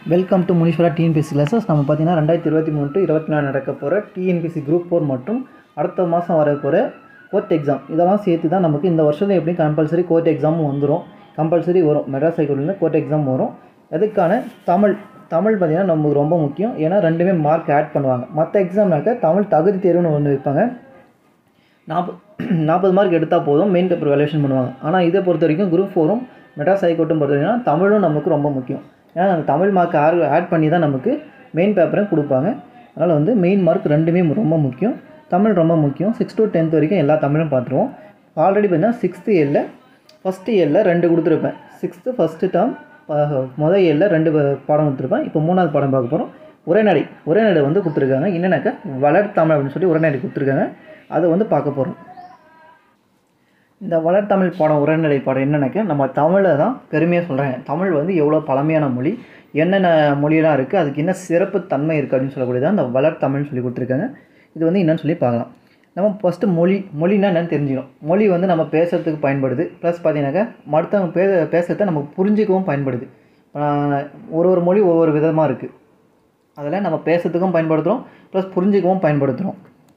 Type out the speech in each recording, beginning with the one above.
welcome to Muneeswara TNPSC classes நம்ம பார்த்தீங்கன்னா ரெண்டாயிரத்தி இருபத்தி மூணு டு இருபத்தி நாலு நடக்க போகிற டிஎன்பிசி குரூப் ஃபோர் மற்றும் அடுத்த மாதம் வர போகிற கோர்ட் எக்ஸாம் இதெல்லாம் சேர்த்து தான் நமக்கு இந்த வருஷத்தில் எப்படியும் கம்பல்சரி கோர்ட் எக்ஸாமும் வந்துடும் கம்பல்சரி வரும் மெட்ராஸ் ஹைகோர்ட்லேருந்து கோர்ட் எக்ஸாம் வரும் அதுக்கான தமிழ் தமிழ் பார்த்தீங்கன்னா நமக்கு ரொம்ப முக்கியம் ஏன்னா ரெண்டுமே மார்க் ஆட் பண்ணுவாங்க மற்ற எக்ஸாம்னாக்க தமிழ் தகுதி தேர்வுன்னு ஒன்று வைப்பாங்க நாற்பது நாற்பது மார்க் எடுத்தால் போதும் மெயின் பேப்பர் வேல்யூஷன் பண்ணுவாங்க ஆனால் இதை பொறுத்த வரைக்கும் குரூப் ஃபோரும் மெட்ராஸ் ஹைகோர்ட்டும் பொறுத்த வரைக்கும் தமிழும் நமக்கு ரொம்ப முக்கியம் ஏன்னா அந்த தமிழ் மார்க் ஆட் ஆட் பண்ணி தான் நமக்கு மெயின் பேப்பரும் கொடுப்பாங்க அதனால் வந்து மெயின் மார்க் ரெண்டுமே ரொம்ப முக்கியம் தமிழ் ரொம்ப முக்கியம் சிக்ஸ் to டென்த் வரைக்கும் எல்லா தமிழும் பார்த்துருவோம் ஆல்ரெடி பார்த்தீங்கன்னா சிக்ஸ்த்து இயரில் ஃபஸ்ட்டு இயரில் ரெண்டு கொடுத்துருப்பேன் சிக்ஸ்த்து ஃபஸ்ட்டு டேர்ம் முதல் இயரில் ரெண்டு பா- பாடம் கொடுத்துருப்பேன் இப்போ மூணாவது பாடம் பார்க்க போகிறோம் உரைநடை உரைநடை வந்து கொடுத்துருக்காங்க என்னன்னாக்கா வளர்த்தமிழ் அப்படின்னு சொல்லி உரைநடை கொடுத்துருக்காங்க அதை வந்து பார்க்க போகிறோம் இந்த வளர்த்தமிழ் பாடம் உரைநடை பாடம் என்னன்னாக்கா நம்ம தமிழை தான் பெருமையாக சொல்கிறாங்க தமிழ் வந்து எவ்வளோ பழமையான மொழி என்னென்ன மொழியெல்லாம் இருக்குது அதுக்கு என்ன சிறப்பு தன்மை இருக்குது அப்படின்னு சொல்லக்கூடியதான் இந்த வளர்த்தமிழ்னு சொல்லி கொடுத்துருக்காங்க இது வந்து என்னன்னு சொல்லி பார்க்கலாம் நம்ம ஃபஸ்ட்டு மொழி மொழினா என்னன்னு தெரிஞ்சுக்கணும் மொழி வந்து நம்ம பேசுகிறதுக்கு பயன்படுது ப்ளஸ் பார்த்தீங்கன்னாக்கா மற்றவங்க பே பேசுகிறத நமக்கு புரிஞ்சிக்கவும் பயன்படுது ஆஹ் ஒரு ஒரு மொழி ஒவ்வொரு விதமாக இருக்குது அதில் நம்ம பேசுறதுக்கும் பயன்படுத்துகிறோம் ப்ளஸ் புரிஞ்சிக்கவும் பயன்படுத்துகிறோம்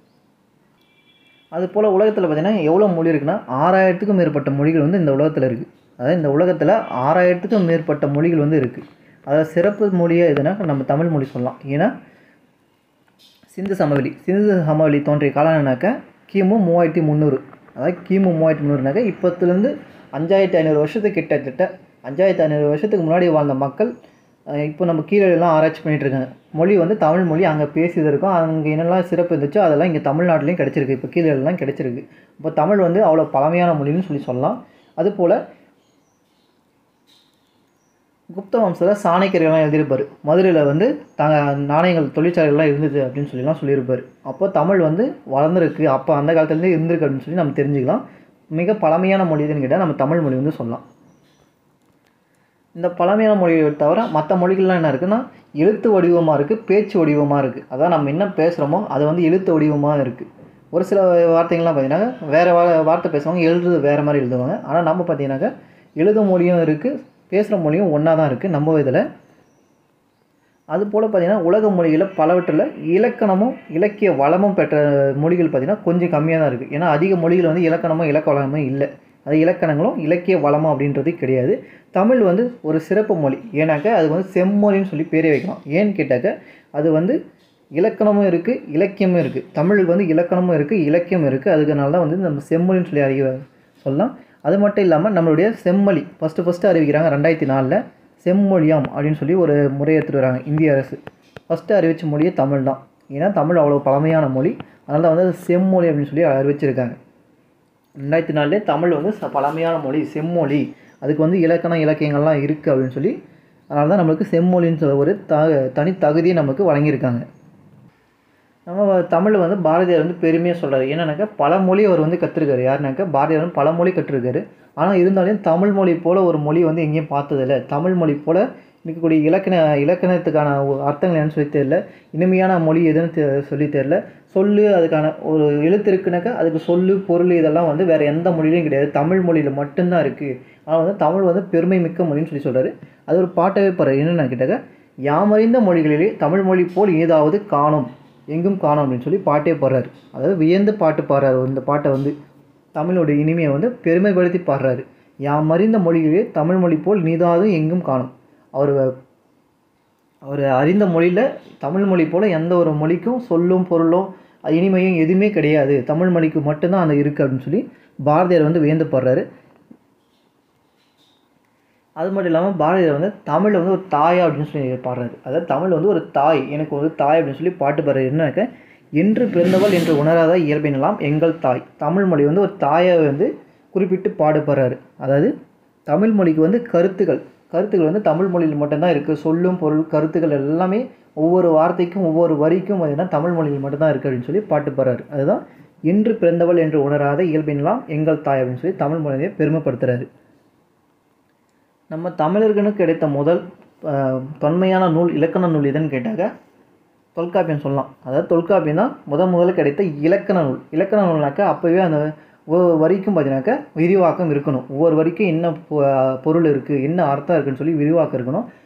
அது போல் உலகத்தில் பார்த்தீங்கன்னா எவ்வளோ மொழி இருக்குன்னா ஆறாயிரத்துக்கும் மேற்பட்ட மொழிகள் வந்து இந்த உலகத்தில் இருக்குது அதாவது இந்த உலகத்தில் ஆறாயிரத்துக்கும் மேற்பட்ட மொழிகள் வந்து இருக்குது அதாவது சிறப்பு மொழியாக எதுனா நம்ம தமிழ் மொழி சொல்லலாம் ஏன்னா சிந்து சமவெளி சிந்து சமவெளி தோன்றிய காலம்னாக்க கிமு மூவாயிரத்தி முந்நூறு அதாவது கிமு மூவாயிரத்தி முந்நூறுனாக்க இப்போத்துலேருந்து அஞ்சாயிரத்தி ஐநூறு வருஷத்துக்கு கிட்டத்தட்ட அஞ்சாயிரத்தி ஐநூறு வருஷத்துக்கு முன்னாடி வாழ்ந்த மக்கள் அஹ், இப்போ நம்ம கீழே எல்லாம் ஆராய்ச்சி பண்ணிட்டு இருக்காங்க மொழி வந்து தமிழ் மொழி அங்கே பேசியது இருக்கும் அங்கே என்னெல்லாம் சிறப்பு இருந்துச்சோ அதெல்லாம் இங்கே தமிழ்நாட்டிலையும் கிடச்சிருக்கு இப்போ கீழே எல்லாம் கிடச்சிருக்கு இப்போ தமிழ் வந்து அவ்வளோ பழமையான மொழின்னு சொல்லி சொல்லலாம் அதுபோல் குப்த வம்சத்தில் சாணக்கியர்கள்லாம் எழுதியிருப்பார் மதுரையில் வந்து த நாணயங்கள் தொழிற்சாலைகள்லாம் இருந்தது அப்படின்னு சொல்லிலாம் சொல்லியிருப்பார் அப்போ தமிழ் வந்து வளர்ந்துருக்கு அப்போ அந்த காலத்துலேருந்தே இருந்திருக்கு அப்படின்னு சொல்லி நம்ம தெரிஞ்சுக்கலாம் மிக பழமையான மொழி எதுன்னு கேட்டால் நம்ம தமிழ் மொழி வந்து சொல்லலாம் இந்த பழமையான மொழியை தவிர மற்ற மொழிகள்லாம் என்ன இருக்குன்னா எழுத்து வடிவமாக இருக்குது பேச்சு வடிவமாக இருக்குது அதான் நம்ம என்ன பேசுகிறோமோ அது வந்து எழுத்து வடிவமாக இருக்குது ஒரு சில வார்த்தைகள்லாம் பார்த்தீங்கன்னா வேறு வா வார்த்தை பேசுவாங்க எழுதுறது வேறு மாதிரி எழுதுவாங்க ஆனால் நம்ம பார்த்தீங்கன்னாக்கா எழுதும் மொழியும் இருக்குது பேசுகிற மொழியும் ஒன்றா தான் இருக்குது நம்ம இதில் அதுபோல் பார்த்தீங்கன்னா உலக மொழிகளில் பலவற்றில் இலக்கணமும் இலக்கிய வளமும் பெற்ற மொழிகள் பார்த்திங்கன்னா கொஞ்சம் கம்மியாக தான் இருக்குது ஏன்னா அதிக மொழிகள் வந்து இலக்கணமும் இலக்க வளமும் இல்லை அது இலக்கணங்களும் இலக்கிய வளமும் அப்படின்றது கிடையாது தமிழ் வந்து ஒரு சிறப்பு மொழி ஏன்னாக்கா அது வந்து செம்மொழின்னு சொல்லி பேரே வைக்கலாம் ஏன்னு கேட்டாக்க அது வந்து இலக்கணமும் இருக்குது இலக்கியமும் இருக்குது தமிழுக்கு வந்து இலக்கணமும் இருக்குது இலக்கியம் இருக்குது அதுக்குனால தான் வந்து நம்ம செம்மொழின்னு சொல்லி அறிய சொல்லலாம் அது மட்டும் இல்லாமல் நம்மளுடைய செம்மொழி ஃபஸ்ட்டு ஃபஸ்ட்டு அறிவிக்கிறாங்க ரெண்டாயிரத்தி நாலில் செம்மொழியாம் அப்படின்னு சொல்லி ஒரு முறை எடுத்துட்டு வராங்க இந்திய அரசு ஃபஸ்ட்டு அறிவிச்ச மொழியே தமிழ் தான் ஏன்னா தமிழ் அவ்வளோ பழமையான மொழி அதனால தான் வந்து அது செம்மொழி அப்படின்னு சொல்லி அறிவிச்சிருக்காங்க ரெண்டாயிரத்தி நாலுலே தமிழ் வந்து ச- பழமையான மொழி செம்மொழி அதுக்கு வந்து இலக்கணம் இலக்கியங்கள்லாம் இருக்குது அப்படின்னு சொல்லி அதனால தான் நம்மளுக்கு செம்மொழின்னு சொல்ல ஒரு த தனி தகுதியை நமக்கு வழங்கியிருக்காங்க நம்ம தமிழ் வந்து பாரதியார் வந்து பெருமையாக சொல்கிறாரு என்னன்னாக்கா பல மொழி அவர் வந்து கற்றுருக்காரு யாருனாக்கா பாரதியார் வந்து பல மொழி கற்றுருக்காரு ஆனால் இருந்தாலும் தமிழ் மொழி போல் ஒரு மொழி வந்து எங்கேயும் பார்த்ததில்ல தமிழ் மொழி போல் இருக்கக்கூடிய இலக்கண இலக்கணத்துக்கான ஒரு அர்த்தங்கள் என்னன்னு சொல்லி தெரியல இனிமையான மொழி எதுன்னு தெ- சொல்லி தெரியல சொல்லு அதுக்கான ஒரு எழுத்து இருக்குனாக்கா அதுக்கு சொல்லு பொருள் இதெல்லாம் வந்து வேறு எந்த மொழியிலையும் கிடையாது தமிழ் மொழியில் மட்டும்தான் இருக்குது ஆனால் வந்து தமிழ் வந்து பெருமை மிக்க மொழின்னு சொல்லி சொல்கிறாரு அது ஒரு பாட்டவே பாரு என்னென்னு கேட்டாக்க யாமறிந்த மொழிகளிலே தமிழ் மொழி போல் ஏதாவது காணும் எங்கும் காணோம் அப்படின்னு சொல்லி பாட்டே பாடுறாரு அதாவது வியந்து பாட்டு பாடுறாரு இந்த பாட்டை வந்து தமிழோட இனிமையை வந்து பெருமைப்படுத்தி பாடுறாரு யாம் அறிந்த மொழிகளே தமிழ் மொழி போல் நீதாதும் எங்கும் காணும் அவர் அவர் அறிந்த மொழியில் தமிழ் மொழி போல் எந்த ஒரு மொழிக்கும் சொல்லும் பொருளும் இனிமையும் எதுவுமே கிடையாது தமிழ் மொழிக்கு மட்டும்தான் அந்த இருக்குது அப்படின்னு சொல்லி பாரதியார் வந்து வியந்து பாடுறாரு அது மட்டும் இல்லாமல் பாரதியார் வந்து தமிழ் வந்து ஒரு தாயா அப்படின்னு சொல்லி பாடுறாரு அதாவது தமிழ் வந்து ஒரு தாய் எனக்கு ஒரு தாய் அப்படின்னு சொல்லி பாட்டு பாடுறாரு என்னன்னாக்க என்று பிறந்தவள் என்று உணராத இயல்பினலாம் எங்கள் தாய் தமிழ் மொழி வந்து ஒரு தாயை வந்து குறிப்பிட்டு பாடுபடுறாரு அதாவது தமிழ் மொழிக்கு வந்து கருத்துக்கள் கருத்துக்கள் வந்து தமிழ் மொழியில் மட்டும்தான் இருக்குது சொல்லும் பொருள் கருத்துக்கள் எல்லாமே ஒவ்வொரு வார்த்தைக்கும் ஒவ்வொரு வரிக்கும் பார்த்தீங்கன்னா தமிழ் மொழியில் மட்டும்தான் இருக்குது அப்படின்னு சொல்லி பாட்டு பாடுறாரு அதுதான் என்று பிறந்தவள் என்று உணராத இயல்பினலாம் எங்கள் தாய் அப்படின்னு சொல்லி தமிழ் மொழியை பெருமைப்படுத்துறாரு நம்ம தமிழர்களுக்கு கிடைத்த முதல் அஹ், தொன்மையான நூல் இலக்கண நூல் எதுன்னு கேட்டாக்க தொல்காப்பியம் சொல்லலாம் அதாவது தொல்காப்பியம் தான் முத முதல்ல கிடைத்த இலக்கண நூல் இலக்கண நூல்னாக்கா அப்போவே அந்த ஒவ்வொரு வரிக்கும் பார்த்தீங்கன்னாக்கா விரிவாக்கம் இருக்கணும் ஒவ்வொரு வரிக்கும் என்ன பொ- பொருள் இருக்குது என்ன அர்த்தம் இருக்குன்னு சொல்லி விரிவாக்கம் இருக்கணும்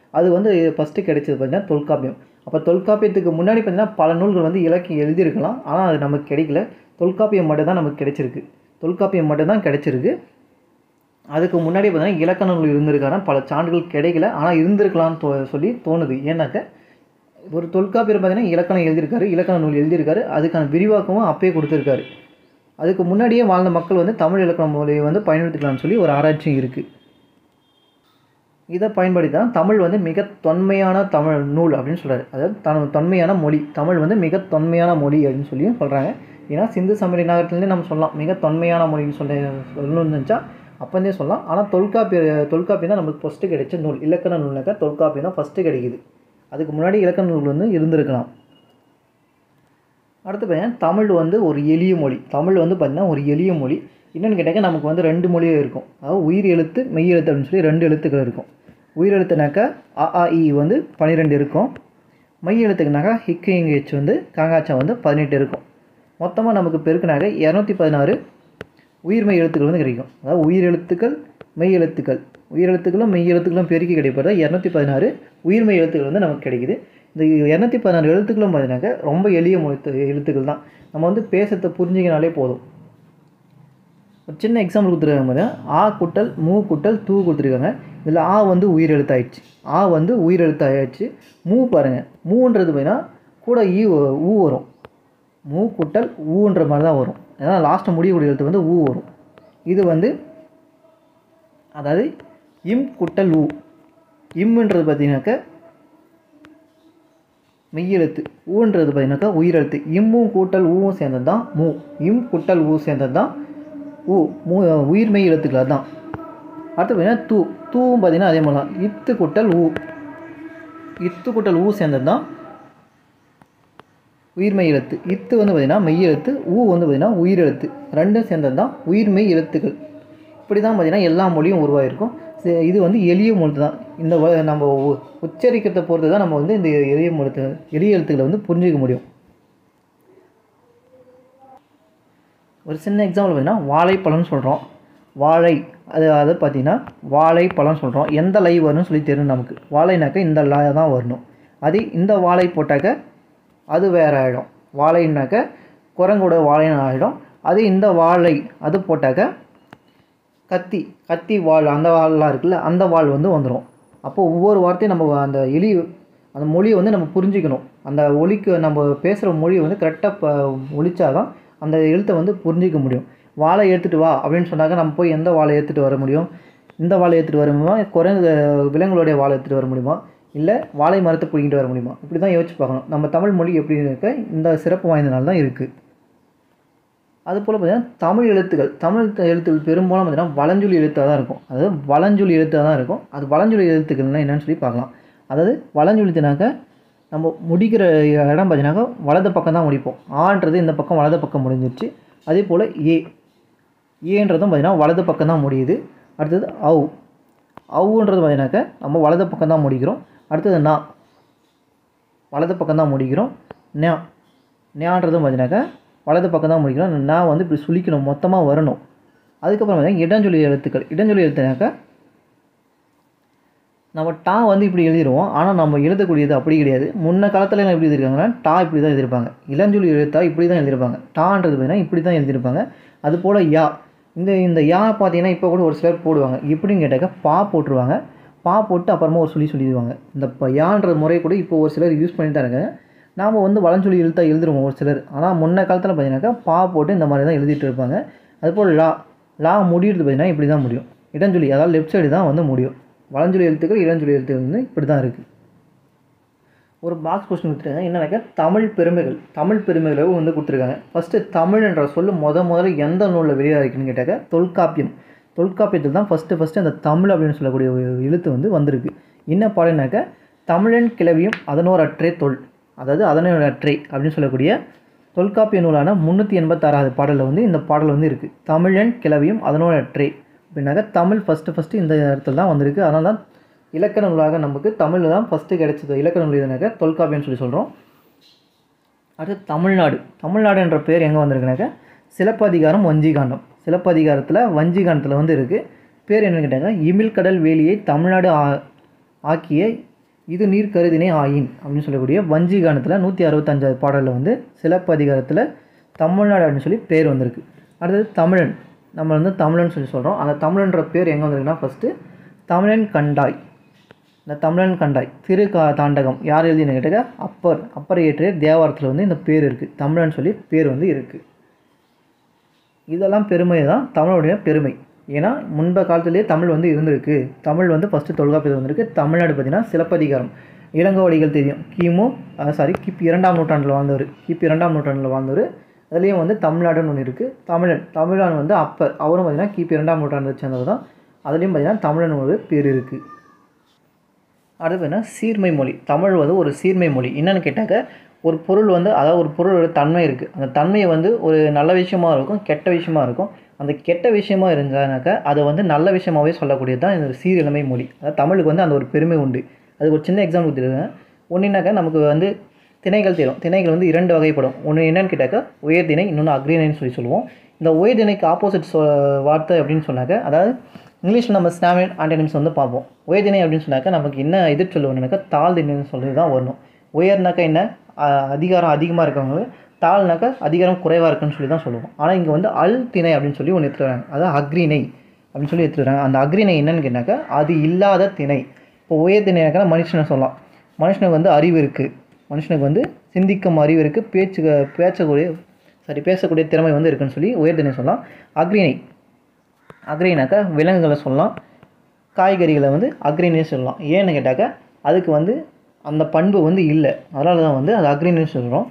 அது வந்து ஃபஸ்ட்டு கிடைச்சது பார்த்தீங்கன்னா தொல்காப்பியம் அப்போ தொல்காப்பியத்துக்கு முன்னாடி பார்த்தீங்கன்னா பல நூல்கள் வந்து இலக்கியம் எழுதியிருக்கலாம் ஆனால் அது நமக்கு கிடைக்கல தொல்காப்பியம் மட்டும் தான் நமக்கு கிடைச்சிருக்கு தொல்காப்பியம் மட்டும் தான் கிடைச்சிருக்கு அதுக்கு முன்னாடி பார்த்தீங்கன்னா இலக்கண நூல் இருந்திருக்கான பல சான்றுகள் கிடைக்கல ஆனால் இருந்திருக்கலாம்னு தோ சொல்லி தோணுது ஏன்னாக்க ஒரு தொல்காப்பியர் பார்த்தீங்கன்னா இலக்கணம் எழுதியிருக்காரு இலக்கண நூல் எழுதியிருக்காரு அதுக்கான விரிவாக்கமும் அப்பயே கொடுத்துருக்காரு அதுக்கு முன்னாடியே வாழ்ந்த மக்கள் வந்து தமிழ் இலக்கண மொழியை வந்து பயன்படுத்திக்கலாம்னு சொல்லி ஒரு ஆராய்ச்சியும் இருக்குது இதை பயன்படுத்தி தான் தமிழ் வந்து மிக தொன்மையான தமிழ் நூல் அப்படின்னு சொல்கிறாரு அதாவது தன் தொன்மையான மொழி தமிழ் வந்து மிக தொன்மையான மொழி அப்படின்னு சொல்லியும் சொல்கிறாங்க ஏன்னா சிந்து சமவெளி நகரத்துலேருந்தே நம்ம சொல்லலாம் மிக தொன்மையான மொழின்னு சொல்ல சொல்லணும்னு நினச்சா அப்போந்தே சொல்லலாம் ஆனால் தொல்காப்பிய தொல்காப்பியம் தான் நமக்கு ஃபஸ்ட்டு கிடைச்ச நூல் இலக்கண நூல்னாக்கா தொல்காப்பியம் தான் ஃபஸ்ட்டு கிடைக்குது அதுக்கு முன்னாடி இலக்கண நூல் வந்து இருந்திருக்கலாம் அடுத்து பார்த்தீங்கன்னா தமிழ் வந்து ஒரு எளிய மொழி தமிழ் வந்து பார்த்திங்கன்னா ஒரு எளிய மொழி என்னென்னு கேட்டாக்க நமக்கு வந்து ரெண்டு மொழியே இருக்கும் அதாவது உயிர் எழுத்து மெய் எழுத்து அப்படின்னு சொல்லி ரெண்டு எழுத்துக்கள் இருக்கும் உயிர் எழுத்துனாக்கா அ ஆ இ வந்து பன்னிரெண்டு இருக்கும் மெய் எழுத்துக்குனாக்கா ஹிக்கு இங்கு ஹெச் வந்து காங்காச்சா வந்து பதினெட்டு இருக்கும் மொத்தமாக நமக்கு பெருக்குனாக்க இரநூத்தி பதினாறு உயிர்மெய் எழுத்துக்கள் வந்து கிடைக்கும் அதாவது உயிர் எழுத்துக்கள் மெய் எழுத்துக்கள் உயிர் எழுத்துக்களும் மெய் எழுத்துக்களும் பெருக்கி கிடைப்பதா இரநூத்தி பதினாறு உயிர்மெய் எழுத்துக்கள் வந்து நமக்கு கிடைக்குது இந்த இரநூத்தி பதினாறு எழுத்துக்களும் பார்த்தீங்கன்னாக்கா ரொம்ப எளிய மொழி எழுத்துக்கள் தான் நம்ம வந்து பேசுறதை புரிஞ்சிக்கினாலே போதும் ஒரு சின்ன எக்ஸாம்பிள் கொடுத்துருக்காங்க பாருங்க ஆ குட்டல் மூ குட்டல் தூ கொடுத்துருக்காங்க இதில் ஆ வந்து உயிர் எழுத்தாயிடுச்சு ஆ வந்து உயிர் எழுத்தாயிடுச்சு மூ பாருங்கள் மூன்றது பார்த்தீங்கன்னா கூட ஈ வ- ஊ வரும் மூ குட்டல் ஊன்ற மாதிரி தான் வரும் ஏன்னா லாஸ்ட்டு முடியக்கூடிய எழுத்து வந்து ஊ வரும் இது வந்து அதாவது இம் குட்டல் ஊ இம்ன்றது பார்த்தீங்கன்னாக்க மெய்யெழுத்து ஊன்றது பார்த்தீங்கன்னாக்கா உயிரெழுத்து இம்மும் கூட்டல் ஊவும் சேர்ந்தது தான் மூ இம் குட்டல் ஊ சேர்ந்தது தான் ஊ மூ உயிர்மெய் எழுத்துக்கள் தான் அடுத்து பார்த்தீங்கன்னா தூ தூவும் பார்த்தீங்கன்னா அதே மாதிரி தான் இத்து குட்டல் ஊ இத்து குட்டல் ஊ சேர்ந்தது தான் உயிர்மெய் எழுத்து இத்து வந்து பார்த்திங்கன்னா மெய் எழுத்து ஊ வந்து பார்த்திங்கன்னா உயிரெழுத்து ரெண்டும் சேர்ந்தது தான் உயிர்மெய் எழுத்துக்கள் இப்படி தான் பார்த்திங்கன்னா எல்லா மொழியும் உருவாகிருக்கும் சே- இது வந்து எளிய மொழி தான் இந்த வ- நம்ம உ- உச்சரிக்கிறதை பொறுத்து தான் நம்ம வந்து இந்த எளிய மொழி எளிய எழுத்துக்களை வந்து புரிஞ்சிக்க முடியும் ஒரு சின்ன எக்ஸாம்பிள் பார்த்தீங்கன்னா வாழைப்பழம்னு சொல்கிறோம் வாழை அது அது பார்த்தீங்கன்னா வாழைப்பழம் சொல்கிறோம் எந்த லை வரும்னு சொல்லி தெரியும் நமக்கு வாழைனாக்க இந்த லா தான் வரணும் அது இந்த வாழை போட்டாக்க அது வேற ஆகிடும் வாழைனாக்க குரங்கோட வாழைன்னு ஆகிடும் அது இந்த வாழை அது போட்டாக்க கத்தி கத்தி வாள் அந்த வாள்லாம் இருக்குல்ல அந்த வாள் வந்து வந்துடும் அப்போ ஒவ்வொரு வார்த்தையும் நம்ம அந்த எலி அந்த மொழியை வந்து நம்ம புரிஞ்சிக்கணும் அந்த ஒலிக்கு நம்ம பேசுகிற மொழியை வந்து கரெக்டாக ப ஒழிச்சாதான் அந்த எழுத்தை வந்து புரிஞ்சிக்க முடியும் வாழை எடுத்துகிட்டு வா அப்படின்னு சொன்னாக்க நம்ம போய் எந்த வாழை எடுத்துகிட்டு வர முடியும் இந்த வாழை எடுத்துகிட்டு வர முடியுமா குரங்கு விலங்குகளுடைய வாழை எடுத்துகிட்டு வர முடியுமா இல்லை வாழை மரத்தை பிடிங்கிட்டு வர முடியுமா இப்படி தான் யோசிச்சு பார்க்கணும் நம்ம தமிழ் மொழி எப்படி இருக்க இந்த சிறப்பு வாய்ந்தனால தான் இருக்குது அதுபோல் பார்த்தீங்கன்னா தமிழ் எழுத்துக்கள் தமிழ் த- எழுத்துக்கள் பெரும்பாலும் பார்த்தீங்கன்னா வலஞ்சொலி எழுத்தாக தான் இருக்கும் அதாவது வலஞ்சொலி எழுத்தாக தான் இருக்கும் அது வலஞ்சொலி எழுத்துக்கள்னா என்னன்னு சொல்லி பார்க்கலாம் அதாவது வலஞ்சொலி எழுத்துனாக்க நம்ம முடிக்கிற இடம் பார்த்தீங்கன்னாக்கா வலது பக்கம் தான் முடிப்போம் ஆன்றது இந்த பக்கம் வலது பக்கம் முடிஞ்சிருச்சு அதே போல் ஏ ஏன்றதும் பார்த்தீங்கன்னா வலது பக்கம் தான் முடியுது அடுத்தது அவு அவுன்றது பார்த்தீங்கன்னாக்க நம்ம வலது பக்கம் தான் முடிக்கிறோம் அடுத்தது நா வலது பக்கம் தான் முடிக்கிறோம் ஞா ஞான்றதும் பார்த்தீங்கன்னாக்கா வலது பக்கம் தான் முடிக்கிறோம் நான் வந்து இப்படி சுழிக்கணும் மொத்தமாக வரணும் அதுக்கப்புறம் பார்த்தீங்கன்னா இடஞ்சொலி எழுத்துக்கள் இடஞ்சொலி எழுத்துனாக்கா நம்ம டா வந்து இப்படி எழுதிடுவோம் ஆனால் நம்ம எழுதக்கூடியது அப்படி கிடையாது முன்ன காலத்துல எல்லாம் எப்படி எழுதிருக்காங்கன்னா டா இப்படி தான் எழுதியிருப்பாங்க இளஞ்சொலி எழுத்தா இப்படி தான் எழுதியிருப்பாங்க டான்றது பார்த்தீங்கன்னா இப்படி தான் எழுதியிருப்பாங்க அது போல் யா இந்த இந்த யா பார்த்தீங்கன்னா இப்போ கூட ஒரு சிலர் போடுவாங்க எப்படின்னு கேட்டாக்கா பா போட்டுருவாங்க பா போட்டு அப்புறமா ஒரு சொல்லி சொல்லிடுவாங்க இந்த ப யான்ற முறை கூட இப்போ ஒரு சிலர் யூஸ் பண்ணி தான் இருக்காங்க நாம் வந்து வளஞ்சொலி எழுத்தா எழுதுருவோம் ஒரு சிலர் ஆனால் முன்ன காலத்தில் பார்த்தீங்கன்னாக்கா பா போட்டு இந்த மாதிரி தான் எழுதிட்டு இருப்பாங்க அதுபோல் லா லா முடியுறது பார்த்தீங்கன்னா இப்படி தான் முடியும் இடஞ்சொலி அதாவது லெஃப்ட் சைடு தான் வந்து முடியும் வலஞ்சொலி எழுத்துக்கள் இடஞ்சொலி எழுத்துக்கள் வந்து இப்படி தான் இருக்குது ஒரு பாக்ஸ் கொஸ்டின் கொடுத்துருக்காங்க என்னன்னாக்கா தமிழ் பெருமைகள் தமிழ் பெருமைகளை வந்து கொடுத்துருக்காங்க ஃபஸ்ட்டு தமிழ் என்ற சொல்லு முத முதல்ல எந்த நூலில் வெளியாகிருக்குன்னு கேட்டாக்க தொல்காப்பியம் தொல்காப்பியத்தில் தான் ஃபஸ்ட்டு ஃபஸ்ட்டு அந்த தமிழ் அப்படின்னு சொல்லக்கூடிய ஒரு எழுத்து வந்து வந்திருக்கு என்ன பாடம்னாக்க தமிழன் கிளவியும் அதனோர் அற்றே தொல் அதாவது அதனோர் அற்றை அப்படின்னு சொல்லக்கூடிய தொல்காப்பிய நூலான முந்நூற்றி எண்பத்தாறாவது பாடலில் வந்து இந்த பாடல் வந்து இருக்குது தமிழன் கிளவியும் அதனோட அற்றே அப்படின்னாக்க தமிழ் ஃபஸ்ட்டு ஃபஸ்ட்டு இந்த இடத்துல தான் வந்திருக்கு அதனால தான் இலக்கண நூலாக நமக்கு தமிழ் தான் ஃபஸ்ட்டு கிடைச்சது இலக்கண நூல் எதுனாக்க தொல்காப்பியம்னு சொல்லி சொல்கிறோம் அடுத்து தமிழ்நாடு தமிழ்நாடு என்ற பேர் எங்கே வந்திருக்குனாக்க சிலப்பதிகாரம் வஞ்சிகாண்டம் சிலப்பதிகாரத்தில் வஞ்சிகாண்டத்தில் வந்து இருக்குது பேர் என்னன்னு கேட்டாங்க இமிழ்கடல் வேலியை தமிழ்நாடு ஆ ஆக்கிய இது நீர் கருதினை ஆயின் அப்படின்னு சொல்லக்கூடிய வஞ்சிகானத்தில் நூற்றி அறுபத்தஞ்சாவது பாடலில் வந்து சிலப்பதிகாரத்தில் தமிழ்நாடு அப்படின்னு சொல்லி பேர் வந்திருக்கு அடுத்தது தமிழன் நம்ம வந்து தமிழன் சொல்லி சொல்கிறோம் அந்த தமிழன்ற பேர் எங்கே வந்திருக்குன்னா ஃபஸ்ட்டு தமிழன் கண்டாய் இந்த தமிழன் கண்டாய் திரு கா தாண்டகம் யார் எழுதினு கேட்டாக்க அப்பர் அப்பர் இயற்றிய தேவாரத்தில் வந்து இந்த பேர் இருக்குது தமிழன் சொல்லி பேர் வந்து இருக்குது இதெல்லாம் பெருமை தான் தமிழுடைய பெருமை ஏன்னா முன்ப காலத்திலேயே தமிழ் வந்து இருந்திருக்கு தமிழ் வந்து ஃபஸ்ட்டு தொல்காப்பியத்தில் வந்திருக்கு தமிழ்நாடு பார்த்தீங்கன்னா சிலப்பதிகாரம் இளங்கோவடிகள் தெரியும் கிமு சாரி கிபி இரண்டாம் நூற்றாண்டில் வாழ்ந்தவர் கிபி இரண்டாம் நூற்றாண்டில் வாழ்ந்தவர் அதுலேயும் வந்து தமிழ்நாடுன்னு ஒன்று இருக்குது தமிழன் தமிழன் வந்து அப்பர் அவரும் பார்த்தீங்கன்னா கிபி இரண்டாம் நூற்றாண்டை சேர்ந்தவர் தான் அதுலேயும் பார்த்தீங்கன்னா தமிழன் ஒரு பேர் இருக்குது அடுத்து பார்த்தீங்கன்னா சீர்மை மொழி தமிழ் வந்து ஒரு சீர்மை மொழி என்னன்னு கேட்டாக்க ஒரு பொருள் வந்து அதாவது ஒரு பொருளோட தன்மை இருக்குது அந்த தன்மையை வந்து ஒரு நல்ல விஷயமா இருக்கும் கெட்ட விஷயமா இருக்கும் அந்த கெட்ட விஷயமா இருந்தானாக்கா அதை வந்து நல்ல விஷயமாவே சொல்லக்கூடியது தான் இந்த சீரிழமை மொழி அதாவது தமிழுக்கு வந்து அந்த ஒரு பெருமை உண்டு அதுக்கு ஒரு சின்ன எக்ஸாம்பிள் கொடுத்துருக்கேன் ஒன்றுனாக்கா நமக்கு வந்து திணைகள் தெரியும் திணைகள் வந்து இரண்டு வகைப்படும் ஒன்று என்னன்னு கேட்டாக்கா உயர்திணை இன்னொன்று அக்ரிணைன்னு சொல்லி சொல்லுவோம் இந்த உயர்திணைக்கு ஆப்போசிட் சொ வார்த்தை அப்படின்னு சொன்னாக்க அதாவது இங்கிலீஷில் நம்ம ஸ்டாமின் ஆண்டனிம்ஸ் வந்து பார்ப்போம் உயர்திணை அப்படின்னு சொன்னாக்கா நமக்கு என்ன எதிர் சொல்லுவோம்னாக்கா தாழ்திணைன்னு சொல்லி தான் வரணும் உயர்னாக்கா என்ன அஹ் அதிகாரம் அதிகமாக இருக்கவங்க தாழ்னாக்கா அதிகாரம் குறைவாக இருக்குன்னு சொல்லி தான் சொல்லுவோம் ஆனால் இங்கே வந்து அல் திணை அப்படின்னு சொல்லி ஒன்று எடுத்துக்கிறாங்க அதாவது அக்ரிணை அப்படின்னு சொல்லி எடுத்துக்கிறாங்க அந்த அக்ரிணை என்னன்னு கேட்டாக்கா அது இல்லாத திணை இப்போ உயர் திணைனாக்கா மனுஷனை சொல்லலாம் மனுஷனுக்கு வந்து அறிவு இருக்குது மனுஷனுக்கு வந்து சிந்திக்கும் அறிவு இருக்குது பேச்சு பேசக்கூடிய சாரி பேசக்கூடிய திறமை வந்து இருக்குன்னு சொல்லி உயர்திணை சொல்லலாம் அக்ரிணை அக்ரினாக்கா விலங்குகளை சொல்லலாம் காய்கறிகளை வந்து அக்ரினே சொல்லலாம் ஏன்னு கேட்டாக்கா அதுக்கு வந்து அந்த பண்பு வந்து இல்லை அதனால தான் வந்து அது அக்ரினே சொல்கிறோம்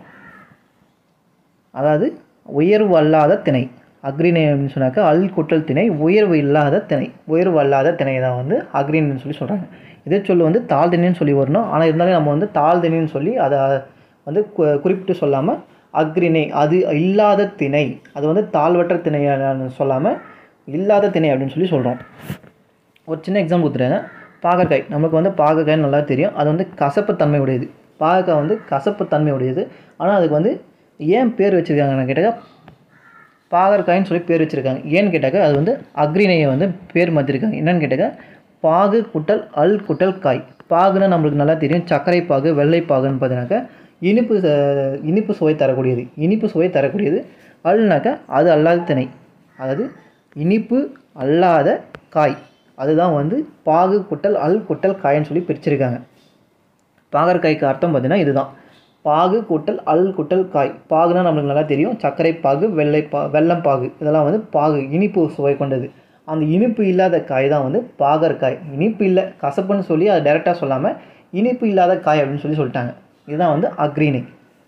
அதாவது உயர்வு அல்லாத திணை அக்ரிணை அப்படின்னு சொன்னாக்கா அல் குட்டல் திணை உயர்வு இல்லாத திணை உயர்வு அல்லாத திணை தான் வந்து அக்ரின்னு சொல்லி சொல்கிறாங்க இதே சொல்லு வந்து தாழ்திணைன்னு சொல்லி வரணும் ஆனால் இருந்தாலும் நம்ம வந்து தாழ்திணைன்னு சொல்லி அதை வந்து கு- குறிப்பிட்டு சொல்லாமல் அக்ரிணை அது இல்லாத திணை அது வந்து தாழ்வற்ற திணைன்னு சொல்லாமல் இல்லாத திணை அப்படின்னு சொல்லி சொல்கிறோம் ஒரு சின்ன எக்ஸாம்பிள் கொடுத்துறேன் பாகற்காய் நமக்கு வந்து பாகற்காய் நல்லா தெரியும் அது வந்து கசப்புத்தன்மை உடையது பாகற்காய் வந்து கசப்புத்தன்மை உடையது ஆனால் அதுக்கு வந்து ஏன் பேர் வச்சுருக்காங்கன்னு கேட்டாக்கா பாகற்காயின்னு சொல்லி பேர் வச்சுருக்காங்க ஏன்னு கேட்டாக்கா அது வந்து அக்ரிணையை வந்து பேர் மாற்றிருக்காங்க என்னன்னு கேட்டாக்கா பாகு குட்டல் அல் குட்டல் காய் பாகுன்னா நம்மளுக்கு நல்லா தெரியும் சர்க்கரை பாகு வெள்ளை பாகுன்னு பார்த்தீங்கன்னாக்கா இனிப்பு ச- இனிப்பு சுவை தரக்கூடியது இனிப்பு சுவை தரக்கூடியது அல்னாக்கா அது அல்லாத திணை அதாவது இனிப்பு அல்லாத காய் அதுதான் வந்து பாகு குட்டல் அல் குட்டல் காய்ன்னு சொல்லி பிரிச்சிருக்காங்க பாகற்காய்க்கு அர்த்தம் பார்த்தீங்கன்னா இதுதான் பாகு கூட்டல் அல் குட்டல் காய் பாகுனா நம்மளுக்கு நல்லா தெரியும் சர்க்கரை பாகு வெள்ளை பா வெல்லம் பாகு இதெல்லாம் வந்து பாகு இனிப்பு சுவை கொண்டது அந்த இனிப்பு இல்லாத காய் தான் வந்து பாகற்காய் இனிப்பு இல்லை கசப்புன்னு சொல்லி அதை டைரெக்டாக சொல்லாமல் இனிப்பு இல்லாத காய் அப்படின்னு சொல்லி சொல்லிட்டாங்க இதுதான் வந்து அக்ரீனை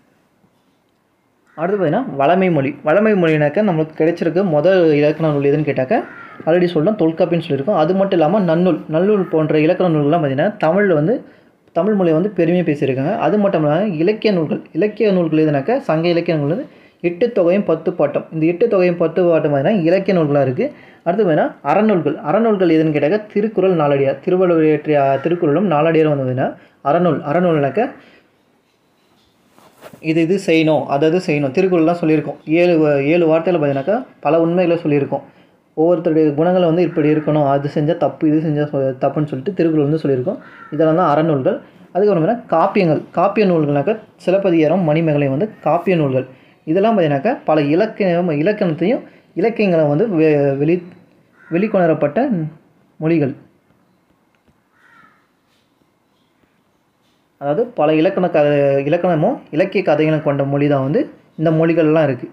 அடுத்து பார்த்தீங்கன்னா வளமை மொழி வளமை மொழினாக்கா நம்மளுக்கு கிடைச்சிருக்க முதல் இலக்கண நூல் எதுன்னு கேட்டாக்க ஆல்ரெடி சொல்லலாம் தொல்காப்பின்னு சொல்லியிருக்கோம் அது மட்டும் இல்லாமல் நன்னூல் நல்லூல் போன்ற இலக்கண நூல்கள்லாம் பார்த்தீங்கன்னா தமிழில் வந்து தமிழ் மொழியை வந்து பெருமையாக பேசியிருக்காங்க அது மட்டும் இல்லாமல் இலக்கிய நூல்கள் இலக்கிய நூல்கள் எதுனாக்கா சங்க இலக்கிய நூல் வந்து எட்டு தொகையும் பத்து பாட்டம் இந்த எட்டு தொகையும் பத்து பாட்டம் பார்த்தீங்கன்னா இலக்கிய நூல்களாக இருக்குது அடுத்து பார்த்தீங்கன்னா அறநூல்கள் அறநூல்கள் எதுன்னு கேட்டாக்க திருக்குறள் நாலடியார் திருவள்ளுவர் இயற்றிய திருக்குறளும் நாலடியாரும் வந்து பார்த்தீங்கன்னா அறநூல் அறநூல்னாக்க இது இது செய்யணும் அது அது செய்யணும் திருக்குறள்லாம் சொல்லியிருக்கோம் ஏழு வ- ஏழு வார்த்தையில் பார்த்தீங்கன்னாக்கா பல உண்மைகளை சொல்லியிருக்கோம் ஒவ்வொருத்தருடைய குணங்களை வந்து இப்படி இருக்கணும் அது செஞ்சால் தப்பு இது செஞ்சால் சொ- தப்புன்னு சொல்லிட்டு திருக்குறள் வந்து சொல்லியிருக்கோம் இதெல்லாம் தான் அறநூல்கள் அதுக்கப்புறம் பார்த்தீங்கன்னா காப்பியங்கள் காப்பிய நூல்கள்னாக்கா சிலப்பதிகாரம் மணிமேகலை வந்து காப்பிய நூல்கள் இதெல்லாம் பார்த்தீங்கன்னாக்கா பல இலக்கியம் இலக்கணத்தையும் இலக்கியங்களை வந்து வெ- வெளி வெளிக்கொணரப்பட்ட மொழிகள் அதாவது பல இலக்கண கதை இலக்கணமும் இலக்கிய கதைகளும் கொண்ட மொழி தான் வந்து இந்த மொழிகள்லாம் இருக்குது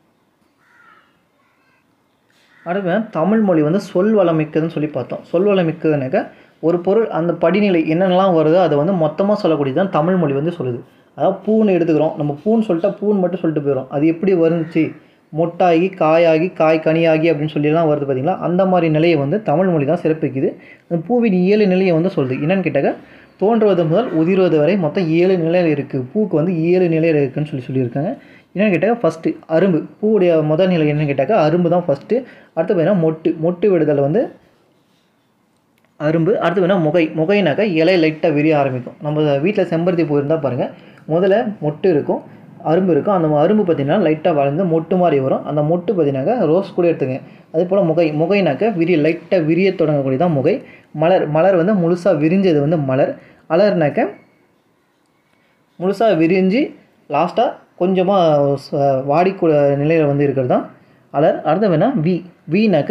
அடுத்து தமிழ் மொழி வந்து சொல் வளம் மிக்கதுன்னு சொல்லி பார்த்தோம் சொல் வளம் மிக்கதுனாக்கா ஒரு பொருள் அந்த படிநிலை என்னென்னலாம் வருதோ அதை வந்து மொத்தமாக சொல்லக்கூடியது தான் தமிழ் மொழி வந்து சொல்லுது அதாவது பூன்னு எடுத்துக்கிறோம் நம்ம பூன்னு சொல்லிட்டா பூன்னு மட்டும் சொல்லிட்டு போயிடும் அது எப்படி வந்துச்சு மொட்டாகி காயாகி காய் கனியாகி அப்படின்னு சொல்லிலாம் வருது பார்த்தீங்களா அந்த மாதிரி நிலையை வந்து தமிழ் மொழி தான் சிறப்பிக்குது அந்த பூவின் ஏழு நிலையை வந்து சொல்லுது என்னன்னு கேட்டாக்க தோன்றுவது முதல் உதிர்வது வரை மொத்தம் ஏழு நிலையில் இருக்குது பூக்கு வந்து ஏழு நிலையில் இருக்குன்னு சொல்லி சொல்லியிருக்காங்க என்னன்னு கேட்டாக்க ஃபஸ்ட்டு அரும்பு பூவுடைய முதல் நிலை என்னன்னு கேட்டாக்க அரும்பு தான் ஃபஸ்ட்டு அடுத்து பார்த்தீங்கன்னா மொட்டு மொட்டு விடுதல் வந்து அரும்பு அடுத்து வேணால் முகை முகைனாக்கா இலை லைட்டாக விரிய ஆரம்பிக்கும் நம்ம வீட்டில் செம்பருத்தி பூ இருந்தால் பாருங்கள் முதல்ல மொட்டு இருக்கும் அரும்பு இருக்கும் அந்த அரும்பு பார்த்தீங்கன்னா லைட்டாக வளர்ந்து மொட்டு மாதிரி வரும் அந்த மொட்டு பார்த்தீங்கன்னாக்கா ரோஸ் கூட எடுத்துங்க அதே போல் முகை முகைனாக்கா விரிய லைட்டாக விரிய தொடங்கக்கூடிய தான் முகை மலர் மலர் வந்து முழுசாக விரிஞ்சது வந்து மலர் அலர்னாக்க முழுசாக விரிஞ்சு லாஸ்ட்டாக கொஞ்சமாக வாடிக்கூட நிலையில் வந்து இருக்கிறது தான் அலர் அடுத்து வேணா வி வீனாக்க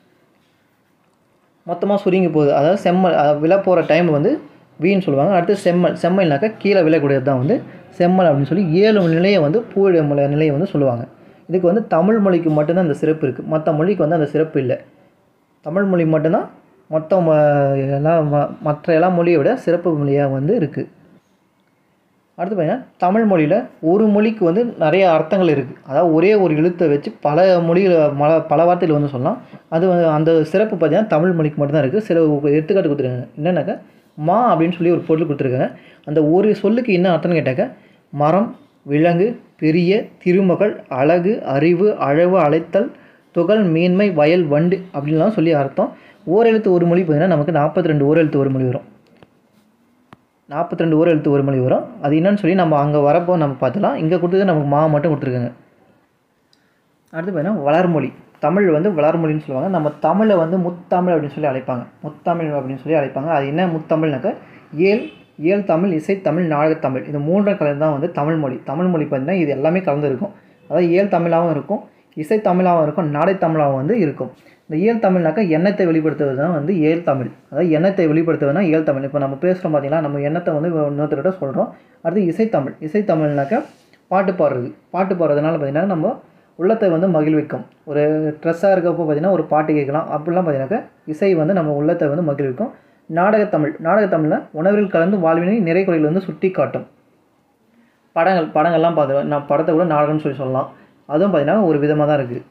மொத்தமாக சுருங்கி போகுது அதாவது செம்மல் அதாவது விழ போகிற டைம் வந்து வீன்னு சொல்லுவாங்க அடுத்து செம்மல் செம்மல்னாக்கா கீழே விழக்கூடியது தான் வந்து செம்மல் அப்படின்னு சொல்லி ஏழு நிலையை வந்து பூவிட மொழி நிலையை வந்து சொல்லுவாங்க இதுக்கு வந்து தமிழ் மொழிக்கு மட்டும்தான் அந்த சிறப்பு இருக்குது மற்ற மொழிக்கு வந்து அந்த சிறப்பு இல்லை தமிழ் மொழி மட்டும்தான் மொத்த ம- எல்லா ம- மற்ற எல்லா மொழியை விட சிறப்பு மொழியாக வந்து இருக்குது அடுத்து பார்த்தீங்கன்னா தமிழ் மொழியில் ஒரு மொழிக்கு வந்து நிறைய அர்த்தங்கள் இருக்குது அதாவது ஒரே ஒரு எழுத்தை வச்சு பல மொழிகள் மல பல வார்த்தைகள் வந்து சொல்லலாம் அது வந்து அந்த சிறப்பு பார்த்தீங்கன்னா தமிழ் மொழிக்கு மட்டும்தான் இருக்குது சில உ- எடுத்துக்காட்டு கொடுத்துருக்காங்க என்னன்னாக்கா மா அப்படின்னு சொல்லி ஒரு பொருள் கொடுத்துருக்காங்க அந்த ஒரு சொல்லுக்கு என்ன அர்த்தம்னு கேட்டாக்க மரம் விலங்கு பெரிய திருமகள் அழகு அறிவு அழவு அழைத்தல் துகள் மேன்மை வயல் வண்டு அப்படின்லாம் சொல்லி அர்த்தம் ஓரெழுத்து ஒரு மொழி பார்த்தீங்கன்னா நமக்கு நாற்பத்தி ரெண்டு ஓரெழுத்து ஒரு மொழி வரும் நாற்பத்தி ரெண்டு ஓர் எழுத்து ஒரு மொழி வரும் அது என்னன்னு சொல்லி நம்ம அங்கே வரப்போ நம்ம பார்த்துலாம் இங்கே கொடுத்தது நமக்கு மா மட்டும் கொடுத்துருக்காங்க அடுத்து பார்த்தீங்கன்னா வளர்மொழி தமிழ் வந்து வளர்மொழின்னு சொல்லுவாங்க நம்ம தமிழை வந்து முத்தமிழ் அப்படின்னு சொல்லி அழைப்பாங்க முத்தமிழ் அப்படின்னு சொல்லி அழைப்பாங்க அது என்ன முத்தமிழ்னாக்கா ஏழ் ஏழ் தமிழ் இசைத்தமிழ் நாடகத்தமிழ் இது மூன்றை கலந்து தான் வந்து தமிழ் மொழி தமிழ் மொழி பார்த்தீங்கன்னா இது எல்லாமே கலந்து இருக்கும் அதாவது ஏழ் தமிழாகவும் இருக்கும் இசைத்தமிழாகவும் இருக்கும் நாடகத்தமிழாகவும் வந்து இருக்கும் இந்த இயல் தமிழ்னாக்கா எண்ணத்தை வெளிப்படுத்துவது தான் வந்து இயல் தமிழ் அதாவது எண்ணத்தை வெளிப்படுத்துவதுனா இயல் தமிழ் இப்போ நம்ம பேசுகிறோம் பார்த்தீங்கன்னா நம்ம எண்ணத்தை வந்து இன்னொருத்தர்கிட்ட சொல்கிறோம் அடுத்து இசைத்தமிழ் இசைத்தமிழ்னாக்கா பாட்டு பாடுறது பாட்டு பாடுறதுனால பார்த்தீங்கன்னா நம்ம உள்ளத்தை வந்து மகிழ்விக்கும் ஒரு ட்ரெஸ்ஸாக இருக்கப்போ பார்த்தீங்கன்னா ஒரு பாட்டு கேட்கலாம் அப்படிலாம் பார்த்தீங்கன்னாக்கா இசை வந்து நம்ம உள்ளத்தை வந்து மகிழ்விக்கும் நாடகத்தமிழ் நாடகத்தமிழில் உணவில் கலந்து வாழ்வினை நிறைகுறையில் வந்து சுட்டி காட்டும் படங்கள் படங்கள்லாம் பார்த்துருவோம் நான் படத்தை கூட நாடகம்னு சொல்லி சொல்லலாம் அதுவும் பார்த்தீங்கன்னா ஒரு விதமாக தான் இருக்குது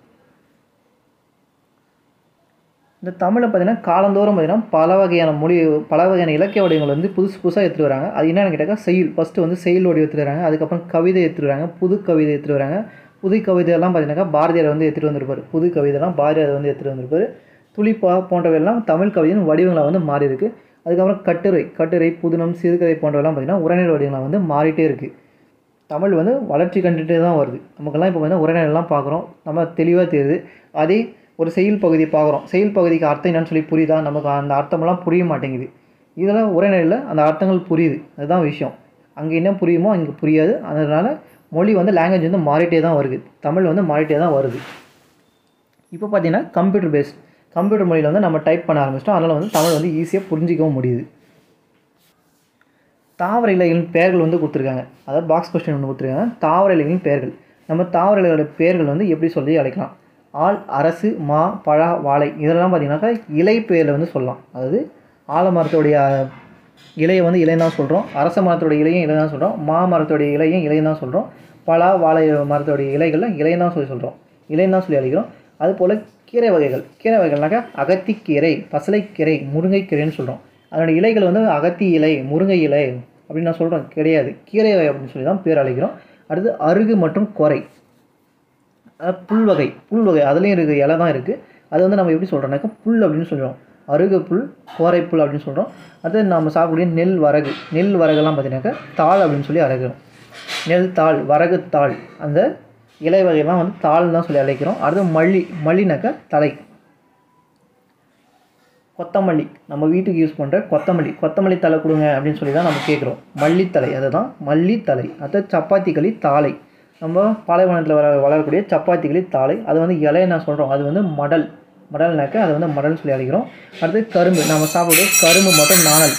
இந்த தமிழை பார்த்தீங்கன்னா காலந்தோறும் பார்த்தீங்கன்னா பல வகையான மொழி பல வகையான இலக்கிய வடிவங்கள் வந்து புதுசு புதுசாக எடுத்துட்டு வராங்க அது என்னென்னு கேட்டாக்கா செயல் ஃபஸ்ட்டு வந்து செயல் வடிவம் எடுத்துட்டு வராங்க அதுக்கப்புறம் கவிதை எடுத்துட்டு வராங்க புது கவிதை எடுத்துட்டு வராங்க புது கவிதையெல்லாம் பார்த்தீங்கன்னாக்கா பாரதியார் வந்து எடுத்துகிட்டு வந்திருப்பார் புது கவிதைலாம் பாரதியார் வந்து எடுத்துகிட்டு வந்திருப்பார் துளிப்பா போன்றவையெல்லாம் தமிழ் கவிதையின் வடிவங்களாக வந்து மாறி இருக்கு அதுக்கப்புறம் கட்டுரை கட்டுரை புதினம் சிறுகதை போன்றவெல்லாம் பார்த்தீங்கன்னா உரைநடை வடிவங்களாக வந்து மாறிட்டே இருக்குது தமிழ் வந்து வளர்ச்சி கண்டுட்டே தான் வருது நமக்கெல்லாம் இப்போ வந்து உரைநடைலாம் பார்க்குறோம் நம்ம தெளிவாக தெரியுது அதே ஒரு செயல் பகுதி பார்க்குறோம் செயல் பகுதிக்கு அர்த்தம் என்னன்னு சொல்லி புரியுதா நமக்கு அந்த அர்த்தமெல்லாம் புரிய மாட்டேங்குது இதெல்லாம் உரைநடையில் அந்த அர்த்தங்கள் புரியுது அதுதான் விஷயம் அங்கே என்ன புரியுமோ அங்கே புரியாது அதனால் மொழி வந்து லாங்குவேஜ் வந்து மாறிட்டே தான் வருது தமிழ் வந்து மாறிட்டே தான் வருது இப்போ பார்த்தீங்கன்னா கம்ப்யூட்டர் பேஸ்ட் கம்ப்யூட்டர் மொழியில் வந்து நம்ம டைப் பண்ண ஆரம்பிச்சிட்டோம் அதனால் வந்து தமிழ் வந்து ஈஸியாக புரிஞ்சிக்கவும் முடியுது தாவர இலைகளின் பெயர்கள் வந்து கொடுத்துருக்காங்க அதாவது பாக்ஸ் கொஸ்டின் ஒன்று கொடுத்துருக்காங்க தாவர இலைகளின் பெயர்கள் நம்ம தாவர இலைகளோட பெயர்கள் வந்து எப்படி சொல்லி அழைக்கலாம் ஆள் அரசு மா பழா வாழை இதெல்லாம் பார்த்தீங்கன்னாக்கா இலை பெயரில் வந்து சொல்லலாம் அதாவது ஆலமரத்துடைய அஹ், இலையை வந்து இலை தான் சொல்கிறோம் அரச மரத்துடைய இலையும் இலை தான் சொல்கிறோம் மா மரத்துடைய இலையும் இலை தான் சொல்கிறோம் பலா வாழை மரத்துடைய இலைகளில் இலை தான் சொல்லி சொல்கிறோம் இலை தான் சொல்லி அழைக்கிறோம் அதுபோல் கீரை வகைகள் கீரை வகைகள்னாக்கா அகத்திக்கீரை பசலைக்கீரை முருங்கைக்கீரைன்னு சொல்கிறோம் அதனுடைய இலைகள் வந்து அகத்தி இலை முருங்கை இலை அப்படின்னு நான் சொல்கிறோம் கிடையாது கீரை வகை அப்படின்னு சொல்லி தான் பேர் அழைக்கிறோம் அடுத்து அருகு மற்றும் கொரை அதாவது புல் வகை புல் வகை அதுலேயும் இருக்குது இலை தான் இருக்குது அது வந்து நம்ம எப்படி சொல்கிறோம்னாக்கா புல் அப்படின்னு சொல்கிறோம் அருகு புல் கோரை புல் அப்படின்னு சொல்கிறோம் அடுத்து நம்ம சாப்பிடக்கூடிய நெல் வரகு நெல் வரகுலாம் பார்த்தீங்கன்னாக்கா தாள் அப்படின்னு சொல்லி அழைக்கிறோம் நெல் தாள் வரகு தாள் அந்த இலை வகையெல்லாம் வந்து தாள் தான் சொல்லி அழைக்கிறோம் அடுத்து மல்லி மல்லினாக்கா தலை கொத்தமல்லி நம்ம வீட்டுக்கு யூஸ் பண்ணுற கொத்தமல்லி கொத்தமல்லி தலை கொடுங்க அப்படின்னு சொல்லி தான் நம்ம கேட்குறோம் மல்லித்தலை அதுதான் மல்லித்தலை அது சப்பாத்திகளி தாளை நம்ம பாலைவனத்தில் வர வளரக்கூடிய சப்பாத்திகளி தாளை அது வந்து இலையை நான் சொல்கிறோம் அது வந்து மடல் மடல்னாக்க அது வந்து மடல்னு சொல்லி அழைக்கிறோம் அடுத்து கரும்பு நம்ம சாப்பிடக்கூடிய கரும்பு மற்றும் நாணல்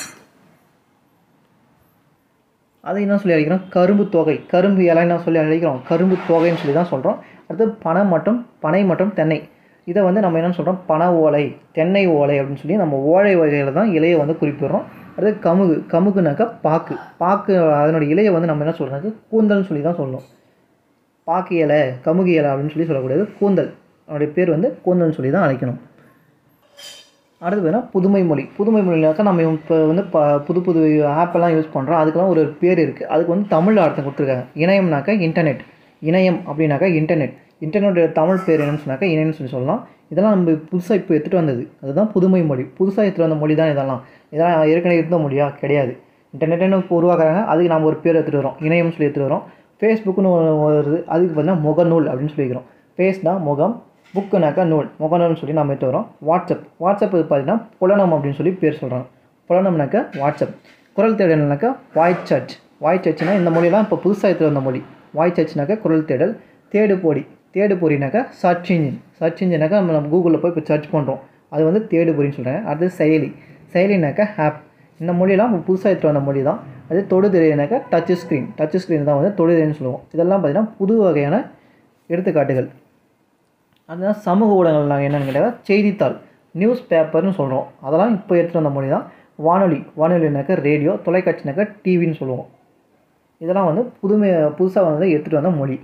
அதை என்ன சொல்லி அழைக்கிறோம் கரும்பு தொகை கரும்பு இலை என்ன சொல்லி அழைக்கிறோம் கரும்பு தொகைன்னு சொல்லி தான் சொல்கிறோம் அடுத்து பனை மற்றும் பனை மற்றும் தென்னை இதை வந்து நம்ம என்ன சொல்கிறோம் பனை ஓலை தென்னை ஓலை அப்படின்னு சொல்லி நம்ம ஓலை வகையில் தான் இலையை வந்து குறிப்பிடுறோம் அடுத்து கமுகு கமுகுனாக்கா பாக்கு பாக்கு அதனுடைய இலையை வந்து நம்ம என்ன சொல்கிறோம்னாக்க கூந்தல்னு சொல்லி தான் சொல்லணும் பாக்கு இலை கமுகு இலை அப்படின்னு சொல்லி சொல்லக்கூடியது கூந்தல் அதனுடைய பேர் வந்து கூந்தல்னு சொல்லி தான் அழைக்கணும் அடுத்து வேணால் புதுமை மொழி புதுமை மொழினாக்கா நம்ம இப்போ வந்து ப புது புது ஆப்பெல்லாம் யூஸ் பண்ணுறோம் அதுக்கெல்லாம் ஒரு பேர் இருக்குது அதுக்கு வந்து தமிழ் அர்த்தம் கொடுத்துருக்காங்க இணையம்னாக்கா இன்டர்நெட் இணையம் அப்படின்னாக்கா இன்டர்நெட் இன்டர்நெட்டோட தமிழ் பேர் என்னன்னு சொன்னாக்கா இணையம்னு சொல்லி சொல்லலாம் இதெல்லாம் நம்ம புதுசாக இப்போ எடுத்துகிட்டு வந்தது அதுதான் புதுமை மொழி புதுசாக எடுத்துகிட்டு வந்த மொழி தான் இதெல்லாம் இதெல்லாம் ஏற்கனவே இருந்த மொழியா கிடையாது இன்டர்நெட்னு இப்போ உருவாக்குறாங்க அதுக்கு நம்ம ஒரு பேர் எடுத்துகிட்டு வரோம் இணையம்னு சொல்லி எடுத்துகிட்டு வரோம் ஃபேஸ்புக்குன்னு ஒரு வருது அதுக்கு பார்த்தீங்கன்னா முகநூல் அப்படின்னு சொல்லிக்கிறோம் ஃபேஸ்னா முகம் புக்குனாக்கா நூல் முகநூல்னு சொல்லி நம்ம எடுத்து வரோம் வாட்ஸ்அப் வாட்ஸ்அப் பார்த்தீங்கன்னா புலனம் அப்படின்னு சொல்லி பேர் சொல்கிறாங்க புலனம்னாக்கா வாட்ஸ்அப் குரல் தேடல்னாக்கா வாய் சர்ச் வாய் சர்ச்னா இந்த மொழியெல்லாம் இப்போ புதுசாக எடுத்து வந்த மொழி வாய் சர்ச்னாக்கா குரல் தேடல் தேடு பொடி தேடு பொறினாக்கா சர்ச் இன்ஜின் சர்ச் இன்ஜினாக்கா நம்ம நம்ம கூகுளில் போய் இப்போ சர்ச் பண்ணுறோம் அது வந்து தேடு பொறின்னு சொல்கிறாங்க அடுத்து செயலி செயலினாக்கா ஆப் இந்த மொழியெல்லாம் இப்போ புதுசாக எடுத்து வந்த மொழி தான் அது தொடுதிரைனாக்கா டச் ஸ்க்ரீன் டச் ஸ்க்ரீன் தான் வந்து தொடுதிரைன்னு சொல்லுவோம் இதெல்லாம் பார்த்திங்கன்னா புது வகையான எடுத்துக்காட்டுகள் அதுதான் சமூக ஊடகங்கள் நாங்கள் என்னென்னு கேட்டால் செய்தித்தாள் நியூஸ் பேப்பர்னு சொல்கிறோம் அதெல்லாம் இப்போ எடுத்துகிட்டு வந்த மொழி தான் வானொலி வானொலினாக்கா ரேடியோ தொலைக்காட்சினாக்கா டிவின்னு சொல்லுவோம் இதெல்லாம் வந்து புதுமை புதுசாக வந்து எடுத்துகிட்டு வந்த மொழி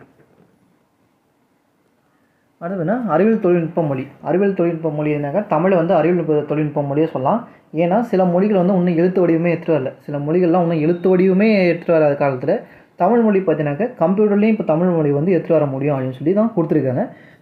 அடுத்து என்ன அறிவியல் தொழில்நுட்ப மொழி அறிவியல் தொழில்நுட்ப மொழினாக்கா தமிழை வந்து அறிவியல் தொ- தொழில்நுட்ப மொழியே சொல்லலாம் ஏன்னா சில மொழிகள் வந்து இன்னும் எழுத்து வடிவமே எடுத்துகிட்டு வரல சில மொழிகள்லாம் இன்னும் எழுத்து வடிவமே எடுத்துகிட்டு வராத காலத்தில் தமிழ் மொழி பார்த்தீங்கன்னாக்கா கம்ப்யூட்டர்லேயும் இப்போ தமிழ் மொழி வந்து எடுத்துகிட்டு வர முடியும் அப்படின்னு சொல்லி தான் கொடுத்துருக்காங்க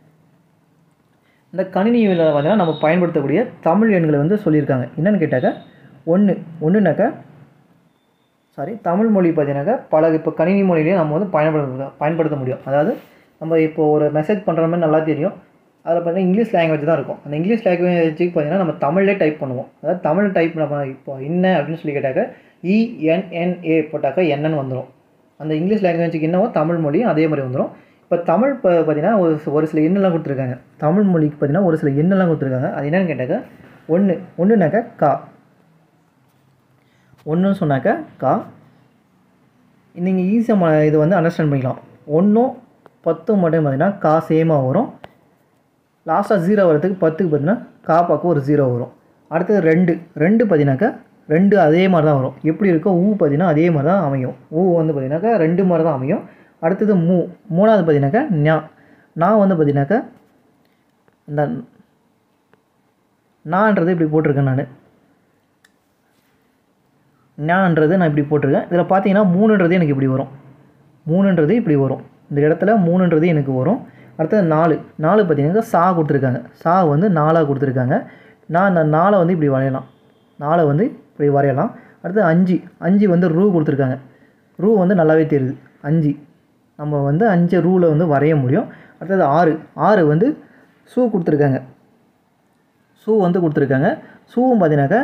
இந்த கணினியில் பார்த்தீங்கன்னா நம்ம பயன்படுத்தக்கூடிய தமிழ் எண்களை வந்து சொல்லியிருக்காங்க என்னென்னு கேட்டாக்கா ஒன்று ஒன்றுனாக்கா சாரி தமிழ் மொழி பார்த்தீங்கன்னாக்கா பல இப்போ கணினி மொழியிலையும் நம்ம வந்து பயன்படுத்த பயன்படுத்த முடியும் அதாவது நம்ம இப்போ ஒரு மெசேஜ் பண்ணுற மாதிரி நல்லா தெரியும் அதில் பார்த்தீங்கன்னா இங்கிலீஷ் லாங்குவேஜ் தான் இருக்கும் அந்த இங்கிலீஷ் லாங்குவேஜுக்கு பார்த்தீங்கன்னா நம்ம தமிழ்லே டைப் பண்ணுவோம் அதாவது தமிழ் டைப் நம்ம இப்போ என்ன அப்படின்னு சொல்லி கேட்டாக்க இஎன்என்ஏ போட்டாக்கா என்னன்னு வந்துடும் அந்த இங்கிலீஷ் லாங்குவேஜுக்கு என்னவோ தமிழ் மொழியும் அதே மாதிரி வந்துடும் இப்போ தமிழ் இப்போ பார்த்தீங்கன்னா ஒரு சி- ஒரு சில எண்ணெல்லாம் கொடுத்துருக்காங்க தமிழ் மொழிக்கு பார்த்தீங்கன்னா ஒரு சில எண்ணெல்லாம் கொடுத்துருக்காங்க அது என்னன்னு கேட்டாக்கா ஒன்று ஒன்றுனாக்கா கா ஒன்றுன்னு சொன்னாக்கா கா நீங்கள் ஈஸியாக இது வந்து அண்டர்ஸ்டாண்ட் பண்ணிக்கலாம் ஒன்றும் பத்தும் மட்டும் பார்த்தீங்கன்னா கா சேமாக வரும் லாஸ்ட்டாக ஜீரோ வரதுக்கு பத்துக்கு பார்த்தீங்கன்னா கா பக்கம் ஒரு ஜீரோ வரும் அடுத்தது ரெண்டு ரெண்டு பார்த்தீங்கன்னாக்கா ரெண்டு அதே மாதிரி தான் வரும் எப்படி இருக்கோ ஊ பார்த்தீங்கன்னா அதே மாதிரி தான் அமையும் ஊ வந்து பார்த்தீங்கன்னாக்கா ரெண்டு மாதிரி தான் அமையும் அடுத்தது மூ மூணாவது பார்த்தீங்கன்னாக்கா ஞா நான் வந்து பார்த்தீங்கன்னாக்கா இந்த நான்றது இப்படி போட்டிருக்கேன் நான் ஞான்ன்றது நான் இப்படி போட்டிருக்கேன் இதில் பார்த்தீங்கன்னா மூணுன்றது எனக்கு இப்படி வரும் மூணுன்றது இப்படி வரும் இந்த இடத்துல மூணுன்றது எனக்கு வரும் அடுத்தது நாலு நாலு பார்த்தீங்கன்னா சா கொடுத்துருக்காங்க சா வந்து நாலாக கொடுத்துருக்காங்க நான் அந்த நாலை வந்து இப்படி வரையலாம் நாலை வந்து இப்படி வரையலாம் அடுத்து அஞ்சு அஞ்சு வந்து ரூ கொடுத்துருக்காங்க ரூ வந்து நல்லாவே தெரியுது அஞ்சு நம்ம வந்து அஞ்சு ரூவில் வந்து வரைய முடியும் அடுத்தது ஆறு ஆறு வந்து ஷூ கொடுத்துருக்காங்க ஷூ வந்து கொடுத்துருக்காங்க ஷூவும் பார்த்தீங்கன்னாக்கா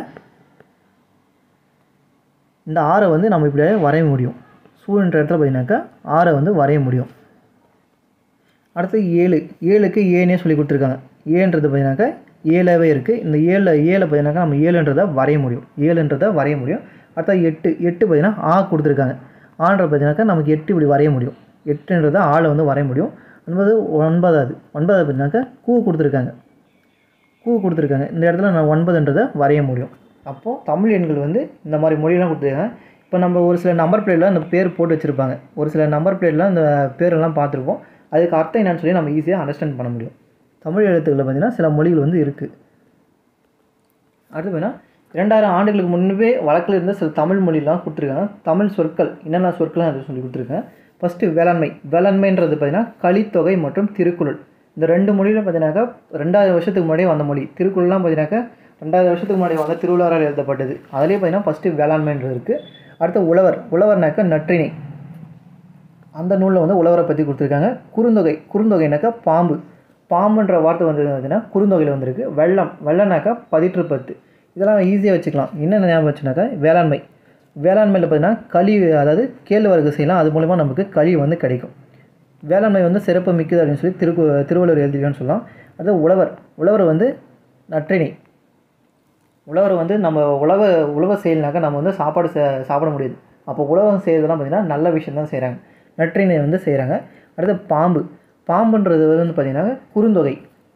இந்த ஆறை வந்து நம்ம இப்படி வரைய முடியும் சூழ்ன்ற இடத்துல பார்த்தீங்கன்னாக்கா ஆறை வந்து வரைய முடியும் அடுத்து ஏழு ஏழுக்கு ஏனே சொல்லி கொடுத்துருக்காங்க ஏன்றது பார்த்தீங்கன்னாக்கா ஏழாவே இருக்குது இந்த ஏழு ஏழை பார்த்தீங்கன்னாக்கா நம்ம ஏழுன்றதை வரைய முடியும் ஏழுன்றதை வரைய முடியும் அடுத்தது எட்டு எட்டு பார்த்தீங்கன்னா ஆ கொடுத்துருக்காங்க ஆன்ற பார்த்தீங்கன்னாக்கா நமக்கு எட்டு இப்படி வரைய முடியும் எட்டுன்றதை ஆளை வந்து வரைய முடியும் ஒன்பது ஒன்பதாவது ஒன்பதாவது பார்த்தீங்கன்னாக்கா கூ கொடுத்துருக்காங்க கூ கொடுத்துருக்காங்க இந்த இடத்துல நான் ஒன்பதுன்றதை வரைய முடியும் அப்போது தமிழ் எண்கள் வந்து இந்த மாதிரி மொழியெல்லாம் கொடுத்துருக்காங்க இப்போ நம்ம ஒரு சில நம்பர் பிளேட்டில் அந்த பேர் போட்டு வச்சுருப்பாங்க ஒரு சில நம்பர் பிளேட்லாம் அந்த பேரெல்லாம் பார்த்துருப்போம் அதுக்கு அர்த்தம் என்னன்னு சொல்லி நம்ம ஈஸியாக அண்டர்ஸ்டாண்ட் பண்ண முடியும் தமிழ் எழுத்துக்களில் பார்த்தீங்கன்னா சில மொழிகள் வந்து இருக்குது அடுத்து வேணால் இரண்டாயிரம் ஆண்டுகளுக்கு முன்பே வழக்கில் இருந்த சில தமிழ் மொழிலாம் கொடுத்துருக்காங்க தமிழ் சொற்கள் என்னென்ன சொற்கள் அதை சொல்லி கொடுத்துருக்கேன் ஃபஸ்ட்டு வேளாண்மை வேளாண்மைன்றது பார்த்தீங்கன்னா கலித்தொகை மற்றும் திருக்குறள் இந்த ரெண்டு மொழியில் பார்த்தீங்கன்னாக்கா ரெண்டாயிரம் வருஷத்துக்கு முன்னாடியே வந்த மொழி திருக்குறள்லாம் பார்த்தீங்கன்னாக்கா ரெண்டாயிரம் வருஷத்துக்கு முன்னாடி வந்த திருவள்ளுவரால் எழுதப்பட்டது அதிலே பார்த்தீங்கன்னா ஃபஸ்ட்டு வேளாண்மைன்றது இருக்குது அடுத்து உழவர் உழவர்னாக்கா நற்றிணை அந்த நூலில் வந்து உழவரை பற்றி கொடுத்துருக்காங்க குறுந்தொகை குறுந்தொகைனாக்கா பாம்பு பாம்புன்ற வார்த்தை வந்து பார்த்தீங்கன்னா குறுந்தொகையில் வந்திருக்கு வெள்ளம் வெள்ளனாக்கா பதிற்று பத்து இதெல்லாம் ஈஸியாக வச்சுக்கலாம் என்னென்ன ஞாபகம் வச்சுனாக்கா வேளாண்மை வேளாண்மையில் பார்த்தீங்கன்னா களி அதாவது கேழ்வரகு செய்யலாம் அது மூலிமா நமக்கு களி வந்து கிடைக்கும் வேளாண்மை வந்து சிறப்பு மிக்கது அப்படின்னு சொல்லி திருக்கு திருவள்ளுவர் எழுதிருக்கான்னு சொல்லலாம் அடுத்து உழவர் உழவர் வந்து நற்றிணை உழவர் வந்து நம்ம உழவு உழவு செய்யலைனாக்கா நம்ம வந்து சாப்பாடு சா- சாப்பிட முடியாது அப்போ உழவம் செய்யறதெல்லாம் பார்த்திங்கன்னா நல்ல விஷயம் தான் செய்கிறாங்க நற்றினை வந்து செய்கிறாங்க அடுத்து பாம்பு பாம்புன்றது வந்து பார்த்திங்கன்னா குறுந்தொகை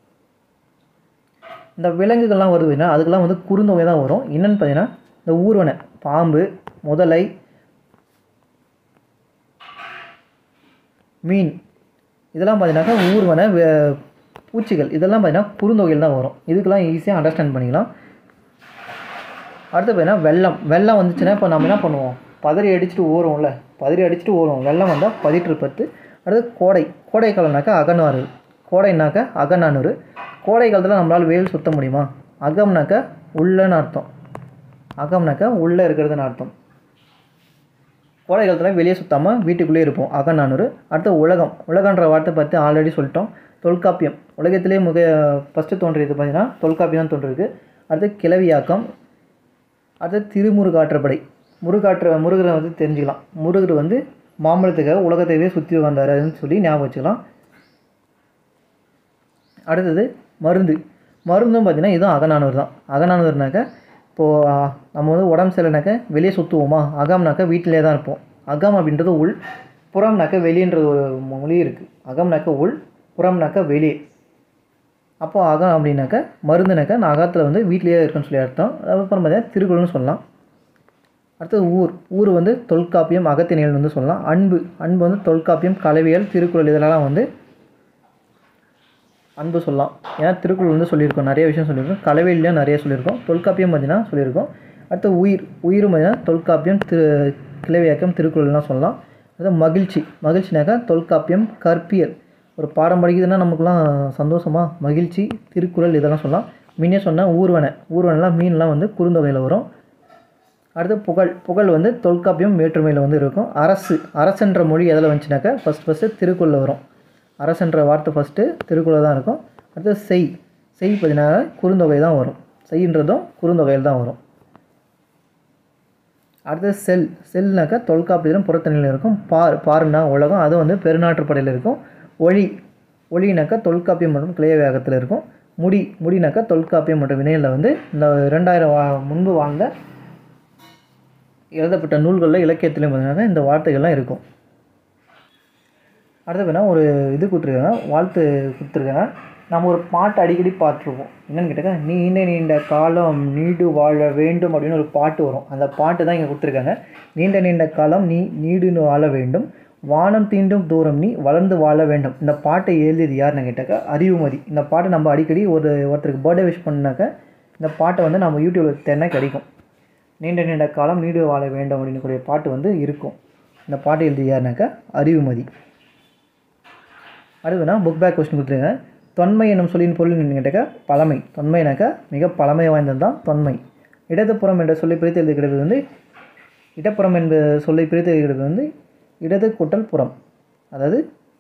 இந்த விலங்குகள்லாம் வருது பார்த்தீங்கன்னா அதுக்கெல்லாம் வந்து குறுந்தொகை தான் வரும் என்னன்னு பார்த்தீங்கன்னா இந்த ஊர்வனை பாம்பு முதலை மீன் இதெல்லாம் பார்த்தீங்கன்னாக்கா ஊர்வனை வே- பூச்சிகள் இதெல்லாம் பார்த்தீங்கன்னா குறுந்தொகையில் தான் வரும் இதுக்கெல்லாம் ஈஸியாக அண்டர்ஸ்டாண்ட் பண்ணிக்கலாம் அடுத்து பார்த்தீங்கன்னா வெள்ளம் வெள்ளம் வந்துச்சுன்னா இப்போ நம்ம என்ன பண்ணுவோம் பதறி அடிச்சுட்டு ஓடுவோம்ல பதறி அடிச்சுட்டு ஓடுவோம் வெள்ளம் வந்தால் பதிற்று பத்து அடுத்து கோடை கோடை காலம்னாக்கா அகநாறு கோடைனாக்கா அகநானூறு கோடை காலத்தில் நம்மளால் வெயில் சுத்த முடியுமா அகம்னாக்கா உள்ளன்னு அர்த்தம் அகம்னாக்கா உள்ளே இருக்கிறதுன்னு அர்த்தம் கோடை காலத்தில் வெளியே சுத்தாமல் வீட்டுக்குள்ளேயே இருப்போம் அகநானூறு அடுத்து உலகம் உலகன்ற வார்த்தை பற்றி ஆல்ரெடி சொல்லிட்டோம் தொல்காப்பியம் உலகத்திலே மிக ஃபஸ்ட்டு தோன்றியது பார்த்தீங்கன்னா தொல்காப்பியம் தான் தோன்றிருக்கு அடுத்து கிளவியாக்கம் அடுத்து திருமுருகாற்றுப்படை முருகாற்ற முருகரை வந்து தெரிஞ்சுக்கலாம் முருகர் வந்து மாம்பழத்துக்காக உலகத்தையே சுற்றி வந்தாருன்னு சொல்லி ஞாபகம் வச்சுக்கலாம் அடுத்தது மருந்து மருந்தும் பார்த்தீங்கன்னா இதுவும் அகநானூறு தான் அகநானூறுனாக்க இப்போது நம்ம வந்து உடம்பு சரியில்லைனாக்க வெளியே சுற்றுவோமா அகம்னாக்க வீட்டிலே தான் இருப்போம் அகம் அப்படின்றது உள் புறம்னாக்க வெளியன்றது ஒரு மொழி இருக்குது அகம்னாக்க உள் புறம்னாக்க வெளியே அப்போ அகம் அப்படின்னாக்க மருந்துனாக்க நான் அகத்தில் வந்து வீட்டிலேயே இருக்குன்னு சொல்லி அர்த்தம் அதுக்கப்புறம் பார்த்தீங்கன்னா திருக்குறள்னு சொல்லலாம் அடுத்தது ஊர் ஊர் வந்து தொல்காப்பியம் அகத்தினியல் வந்து சொல்லலாம் அன்பு அன்பு வந்து தொல்காப்பியம் கலவியல் திருக்குறள் இதெல்லாம் வந்து அன்பு சொல்லலாம் ஏன்னா திருக்குறள் வந்து சொல்லியிருக்கோம் நிறைய விஷயம் சொல்லியிருக்கோம் கலவையிலையும் நிறைய சொல்லியிருக்கோம் தொல்காப்பியம் பார்த்தீங்கன்னா சொல்லியிருக்கோம் அடுத்து உயிர் உயிரும் பார்த்தீங்கன்னா தொல்காப்பியம் திரு கிளவியாக்கம் திருக்குறள்லாம் சொல்லலாம் அடுத்து மகிழ்ச்சி மகிழ்ச்சினாக்கா தொல்காப்பியம் கற்பியல் ஒரு பாடம் படிக்குதுன்னா நமக்குலாம் சந்தோஷமா மகிழ்ச்சி திருக்குறள் இதெல்லாம் சொல்லலாம் முன்னே சொன்னால் ஊர்வனை ஊர்வனைலாம் மீன்லாம் வந்து குறுந்தொகையில் வரும் அடுத்து புகழ் புகழ் வந்து தொல்காப்பியம் வேற்றுமையில் வந்து இருக்கும் அரசு அரசுன்ற மொழி எதில் வந்துச்சுனாக்கா ஃபஸ்ட் ஃபஸ்ட்டு திருக்குறளில் வரும் அரசுன்ற வார்த்தை ஃபஸ்ட்டு திருக்குறள் தான் இருக்கும் அடுத்து செய் செய் பார்த்தீங்கன்னா குறுந்தொகை தான் வரும் செய்ன்றதும் குறுந்தொகையில் தான் வரும் அடுத்தது செல் செல்னாக்கா தொல்காப்பியம் புறத்தணியில் இருக்கும் பார் பாருன்னா உலகம் அது வந்து பெருநாட்டுப்படையில் இருக்கும் ஒளி ஒளினாக்கா தொல்காப்பியம் மற்றும் கிளையவேகத்தில் இருக்கும் முடி முடினாக்கா தொல்காப்பியம் மற்றும் வினையில் வந்து இந்த ரெண்டாயிரம் வா முன்பு வாழ்ந்த எழுதப்பட்ட நூல்களில் இலக்கியத்திலையும் பார்த்தீங்கன்னா இந்த வார்த்தைகள்லாம் இருக்கும் அடுத்து வேணால் ஒரு இது கொடுத்துருக்காங்க வாழ்த்து கொடுத்துருக்காங்க நம்ம ஒரு பாட்டு அடிக்கடி பார்த்துருப்போம் என்னென்னு கேட்டாக்கா நீண்ட நீண்ட காலம் நீடு வாழ வேண்டும் அப்படின்னு ஒரு பாட்டு வரும் அந்த பாட்டு தான் இங்கே கொடுத்துருக்காங்க நீண்ட நீண்ட காலம் நீ நீடுன்னு வாழ வேண்டும் வானம் தீண்டும் தூரம் நீ வளர்ந்து வாழ வேண்டும் இந்த பாட்டை எழுதியது யாருன்னு கேட்டாக்கா அறிவுமதி இந்த பாட்டை நம்ம அடிக்கடி ஒரு ஒருத்தருக்கு பர்த்டே விஷ் பண்ணாக்க இந்த பாட்டை வந்து நம்ம யூடியூப்பில் தேடினா கிடைக்கும் நீண்ட நீண்ட காலம் நீடு வாழ வேண்டும் அப்படின்னு கூடிய பாட்டு வந்து இருக்கும் இந்த பாட்டு எழுதி யாருனாக்கா அறிவுமதி அடுத்துனா புக் பேக் கொஸ்டின் கொடுத்துருங்க தொன்மை என்னும் சொல்லின் பொருள் என்னன்னு கேட்டாக்கா பழமை தொன்மைனாக்கா மிக பழமை வாய்ந்தது தான் தொன்மை இடதுபுறம் என்ற சொல்லை பிரித்து எழுதுகிறது வந்து இடப்புறம் என்ற சொல்லை பிரித்து எழுதுகிறது வந்து இடது கூட்டல் புறம் அதாவது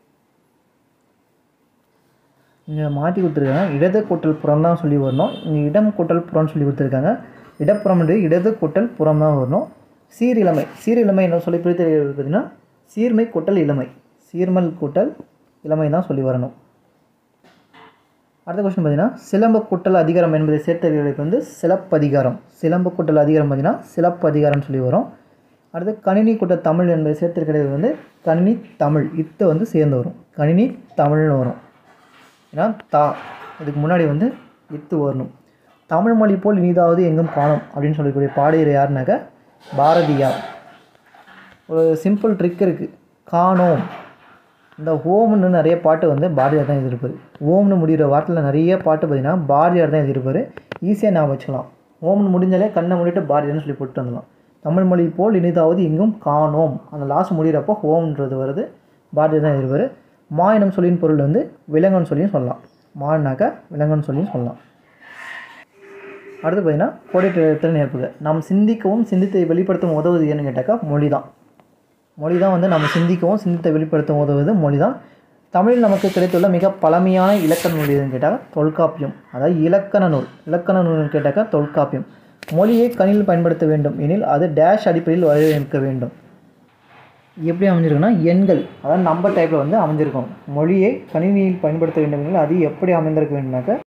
இங்கே மாற்றி கொடுத்துருக்காங்க இடது கூட்டல் புறம் தான் சொல்லி வரணும் இங்கே இடம் கூட்டல் புறம்னு சொல்லி கொடுத்துருக்காங்க இடப்புறம் என்று இடது கூட்டல் புறம் தான் வரணும் சீரிழமை சீரிழமை என்ன சொல்லி பிரித்து எழுதுறது பார்த்தீங்கன்னா சீர்மை கூட்டல் இளமை சீர்மல் கூட்டல் இளமை தான் சொல்லி வரணும் அடுத்த கொஸ்டின் பார்த்தீங்கன்னா சிலம்ப கூட்டல் அதிகாரம் என்பதை சேர்த்தவர்களுக்கு வந்து சிலப்பதிகாரம் சிலம்ப கூட்டல் அதிகாரம் பார்த்தீங்கன்னா சிலப்பதிகாரம்னு சொல்லி வரும் அடுத்து கணினி கூட்ட தமிழ் என்பதை சேர்த்திருக்கிறது வந்து கணினி தமிழ் இத்து வந்து சேர்ந்து வரும் கணினி தமிழ்னு வரும் ஏன்னா தா இதுக்கு முன்னாடி வந்து இத்து வரணும் தமிழ் மொழி போல் இனிதாவது எங்கும் காணும் அப்படின்னு சொல்லக்கூடிய பாடியர் யாருனாக்க பாரதியார் ஒரு சிம்பிள் ட்ரிக் இருக்குது காணோம் இந்த ஓம்னு நிறைய பாட்டு வந்து பாரதியார் தான் எழுதியிருப்பார் ஓம்னு முடிகிற வார்த்தையில் நிறைய பாட்டு பார்த்தீங்கன்னா பாரதியார் தான் எழுதியிருப்பார் ஈஸியாக ஞாபகம் வச்சுக்கலாம் ஓம்னு முடிஞ்சாலே கண்ணை மூடிட்டு பாரதியார்னு சொல்லி போட்டு வந்துடலாம் தமிழ் மொழி போல் இனிதாவது எங்கும் காணோம் அந்த லாஸ்ட் முடிகிறப்போ ஓம்ன்றது வருது பாரதியார் தான் எழுதியிருப்பார் மா எனும் சொல்லின் பொருள் வந்து விலங்குன்னு சொல்லியும் சொல்லலாம் மானாக்கா விலங்குன்னு சொல்லியும் சொல்லலாம் அடுத்து பார்த்தீங்கன்னா கோடிட்ட திறன் ஏற்புக நாம் சிந்திக்கவும் சிந்தித்தை வெளிப்படுத்தவும் உதவுது ஏன்னு கேட்டாக்கா மொழி தான் மொழி தான் வந்து நம்ம சிந்திக்கவும் சிந்தித்தை வெளிப்படுத்தவும் உதவுது மொழி தான் தமிழில் நமக்கு கிடைத்துள்ள மிக பழமையான இலக்கண நூல் எதுன்னு கேட்டால் தொல்காப்பியம் அதாவது இலக்கண நூல் இலக்கண நூல்னு கேட்டாக்கா தொல்காப்பியம் மொழியை கணினில் பயன்படுத்த வேண்டும் எனில் அது டேஷ் அடிப்படையில் வடிவமைக்க வேண்டும் எப்படி அமைஞ்சிருக்குன்னா எண்கள் அதாவது நம்பர் டைப்பில் வந்து அமைஞ்சிருக்கும் மொழியை கணினியில் பயன்படுத்த வேண்டும் எனில் அது எப்படி அமைந்திருக்க வேண்டும்னாக்க